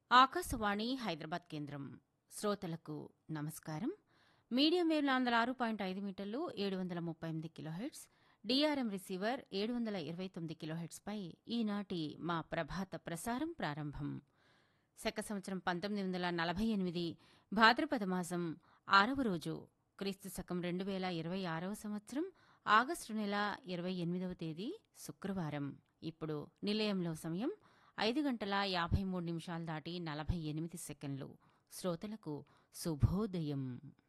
ఆకాశవాణి హైదరాబాద్ కేంద్రం శ్రోతలకు నమస్కారం మీడియం వేవ్ వందల ఆరు పాయింట్ ఐదు మీటర్లు ఏడు వందల ముప్పై ఎనిమిది కిలోహెట్స్ డిఆర్ఎం రిసీవర్ ఏడు వందల ఇరవై తొమ్మిది కిలోహెట్స్పై ఈనాటి మా ప్రభాత ప్రసారం ప్రారంభం శక సంవత్సరం పంతొమ్మిది వందల నలభై ఎనిమిది భాద్రపద మాసం ఆరవ రోజు క్రీస్తు శకం రెండు వేల ఇరవై ఆరవ సంవత్సరం ఆగస్టు నెల ఇరవై ఎనిమిదవ తేదీ శుక్రవారం ఇప్పుడు నిలయంలో సమయం ఐదు గంటల యాభై మూడు నిమిషాలు దాటి నలభై ఎనిమిది సెకండ్లు శ్రోతలకు శుభోదయం